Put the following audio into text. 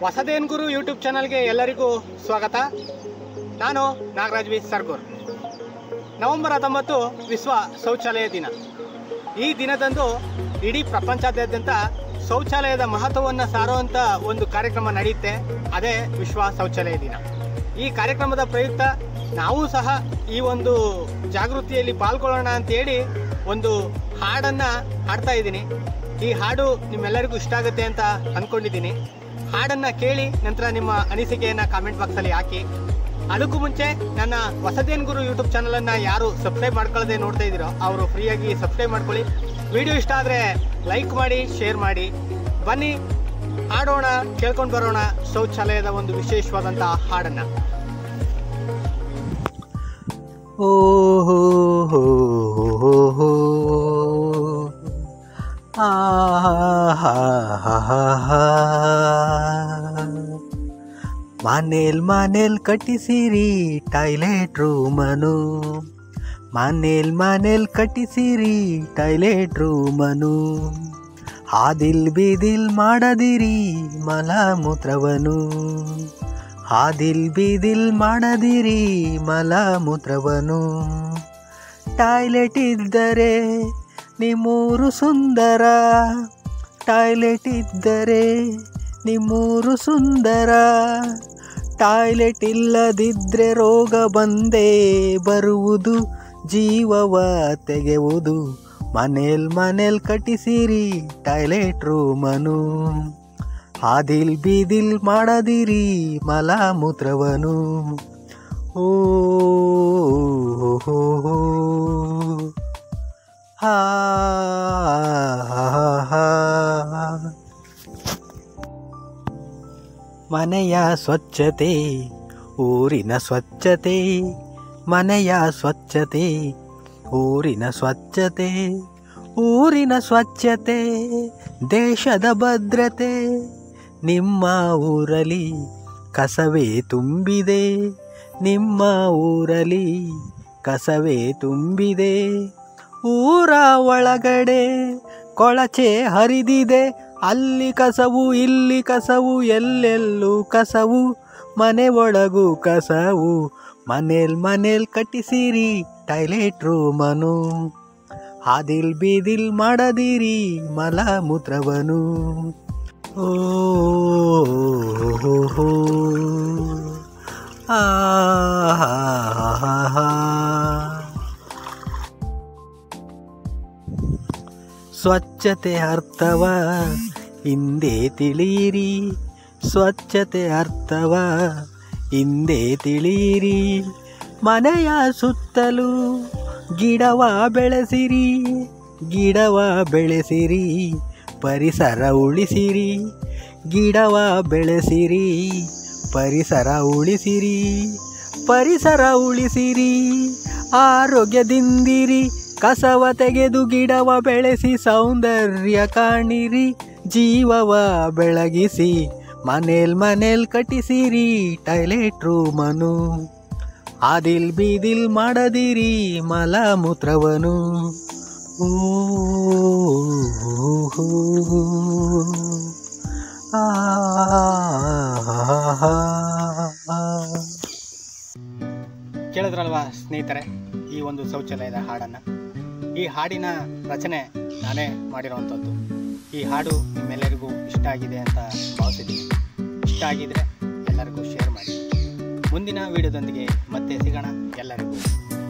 ಹೊಸದೇನ್ ಗುರು YouTube ಚಾನಲ್ಗೆ ಎಲ್ಲರಿಗೂ ಸ್ವಾಗತ ನಾನು ನಾಗರಾಜ್ ವಿ ಸರ್ಗೂರ್ ನವೆಂಬರ್ ಹತ್ತೊಂಬತ್ತು ವಿಶ್ವ ಶೌಚಾಲಯ ದಿನ ಈ ದಿನದಂದು ಇಡೀ ಪ್ರಪಂಚಾದ್ಯಂತ ಶೌಚಾಲಯದ ಮಹತ್ವವನ್ನು ಸಾರುವಂಥ ಒಂದು ಕಾರ್ಯಕ್ರಮ ನಡೆಯುತ್ತೆ ಅದೇ ವಿಶ್ವ ಶೌಚಾಲಯ ದಿನ ಈ ಕಾರ್ಯಕ್ರಮದ ಪ್ರಯುಕ್ತ ನಾವು ಸಹ ಈ ಒಂದು ಜಾಗೃತಿಯಲ್ಲಿ ಪಾಲ್ಗೊಳ್ಳೋಣ ಅಂತೇಳಿ ಒಂದು ಹಾಡನ್ನು ಹಾಡ್ತಾ ಇದ್ದೀನಿ ಈ ಹಾಡು ನಿಮ್ಮೆಲ್ಲರಿಗೂ ಇಷ್ಟ ಆಗುತ್ತೆ ಅಂತ ಅಂದ್ಕೊಂಡಿದ್ದೀನಿ ಹಾಡನ್ನು ಕೇಳಿ ನಂತರ ನಿಮ್ಮ ಅನಿಸಿಕೆಯನ್ನು ಕಾಮೆಂಟ್ ಬಾಕ್ಸಲ್ಲಿ ಹಾಕಿ ಅದಕ್ಕೂ ಮುಂಚೆ ನನ್ನ ಹೊಸದೇನ್ ಗುರು ಯೂಟ್ಯೂಬ್ ಚಾನಲನ್ನು ಯಾರು ಸಬ್ಸ್ಕ್ರೈಬ್ ಮಾಡ್ಕೊಳ್ಳದೆ ನೋಡ್ತಾ ಇದ್ದೀರೋ ಅವರು ಫ್ರೀಯಾಗಿ ಸಬ್ಸ್ಕ್ರೈಬ್ ಮಾಡ್ಕೊಳ್ಳಿ ವಿಡಿಯೋ ಇಷ್ಟ ಆದರೆ ಲೈಕ್ ಮಾಡಿ ಶೇರ್ ಮಾಡಿ ಬನ್ನಿ ಹಾಡೋಣ ಕೇಳ್ಕೊಂಡು ಬರೋಣ ಶೌಚಾಲಯದ ಒಂದು ವಿಶೇಷವಾದಂಥ ಹಾಡನ್ನು ಓ ಹೋ ಹೋ ಹೋ ಹೋ ಆ ಹಾ ಹಾ ಹಾ ಹಾ ಮನೇಲ್ ಮನೇಲ್ ಕಟ್ಟಿಸಿರಿ ಟಾಯ್ಲೆಟ್ ರೂಮನು ಮನೇಲ್ ಮನೇಲ್ ಕಟ್ಟಿಸಿರಿ ಟಾಯ್ಲೆಟ್ ರೂಮನು ಹಾದಿಲ್ ಬೀದಿಲ್ ಮಾಡದಿರಿ ಮಲ ಮೂತ್ರವನು ಹಾದಿಲ್ ಬೀದಿಲ್ ಮಾಡದಿರಿ ಮಲ ಮೂತ್ರವನು ಟಾಯ್ಲೆಟ್ ಇದ್ದರೆ ನಿಮ್ಮೂರು ಸುಂದರ ಟಾಯ್ಲೆಟ್ ಇದ್ದರೆ ನಿಮ್ಮೂರು ಸುಂದರ ಟಾಯ್ಲೆಟ್ ಇಲ್ಲದಿದ್ರೆ ರೋಗ ಬಂದೇ ಬರುವುದು ಜೀವವ ತೆಗೆವುದು ಮನೇಲ್ ಮನೇಲ್ ಕಟ್ಟಿಸಿರಿ ಟಾಯ್ಲೆಟ್ ರೂಮನು ಹಾದಿಲ್ ಬೀದಿಲ್ ಮಾಡದಿರಿ ಮಲ ಮೂತ್ರವನು ಓ ಹೋ ಹೋ ಹಾ ಹಾ ಹಾ ಮನೆಯ ಸ್ವಚ್ಛತೆ ಊರಿನ ಸ್ವಚ್ಛತೆ ಮನೆಯ ಸ್ವಚ್ಛತೆ ಊರಿನ ಸ್ವಚ್ಛತೆ ಊರಿನ ಸ್ವಚ್ಛತೆ ದೇಶದ ಭದ್ರತೆ ನಿಮ್ಮ ಊರಲ್ಲಿ ಕಸವೇ ತುಂಬಿದೆ ನಿಮ್ಮ ಊರಲ್ಲಿ ಕಸವೇ ತುಂಬಿದೆ ಊರ ಒಳಗಡೆ ಕೊಳಚೆ ಹರಿದಿದೆ ಅಲ್ಲಿ ಕಸವು ಇಲ್ಲಿ ಕಸವು ಎಲ್ಲೆಲ್ಲೂ ಕಸವು ಮನೆ ಒಳಗೂ ಕಸವು ಮನೇಲ್ ಮನೇಲ್ ಕಟ್ಟಿಸಿರಿ ಟಾಯ್ಲೆಟ್ ರೂಮನು ಹಾದಿಲ್ ಬೀದಿಲ್ ಮಾಡದಿರಿ ಮಲ ಮೂತ್ರವನು ಓ ಹೋ ಹೋ ಆ ಹಾ ಹಾ ಹಾ ಸ್ವಚ್ಛತೆ ಅರ್ಥವ ಹಿಂದೆ ತಿಳಿಯಿರಿ ಸ್ವಚ್ಛತೆ ಅರ್ಥವ ಹಿಂದೆ ತಿಳಿಯಿರಿ ಮನೆಯ ಸುತ್ತಲೂ ಗಿಡವ ಬೆಳೆಸಿರಿ ಗಿಡವ ಬೆಳೆಸಿರಿ ಪರಿಸರ ಉಳಿಸಿರಿ ಗಿಡವ ಬೆಳೆಸಿರಿ ಪರಿಸರ ಉಳಿಸಿರಿ ಪರಿಸರ ಉಳಿಸಿರಿ ಆರೋಗ್ಯದಿಂದಿರಿ ಕಸವ ತೆಗೆದು ಗಿಡವ ಬೆಳೆಸಿ ಸೌಂದರ್ಯ ಕಾಣಿರಿ ಜೀವವ ಬೆಳಗಿಸಿ ಮನೇಲ್ ಮನೇಲ್ ಕಟ್ಟಿಸಿರಿ ಟಾಯ್ಲೆಟ್ ರೂಮನು ಆದಿಲ್ ಬೀದಿಲ್ ಮಾಡದಿರಿ ಮಲ ಮೂತ್ರವನು ಓ ಹೋ ಆ ಕೇಳಿದ್ರಲ್ವಾ ಸ್ನೇಹಿತರೆ ಈ ಒಂದು ಶೌಚಾಲಯದ ಹಾಡನ್ನು ಈ ಹಾಡಿನ ರಚನೆ ನಾನೇ ಮಾಡಿರುವಂಥದ್ದು ಈ ಹಾಡು ನಿಮ್ಮೆಲ್ಲರಿಗೂ ಇಷ್ಟ ಆಗಿದೆ ಅಂತ ಭಾವಿಸಿದ್ದೀನಿ ಇಷ್ಟ ಆಗಿದ್ರೆ ಎಲ್ಲರಿಗೂ ಶೇರ್ ಮಾಡಿ ಮುಂದಿನ ವಿಡಿಯೋದೊಂದಿಗೆ ಮತ್ತೆ ಸಿಗೋಣ ಎಲ್ಲರಿಗೂ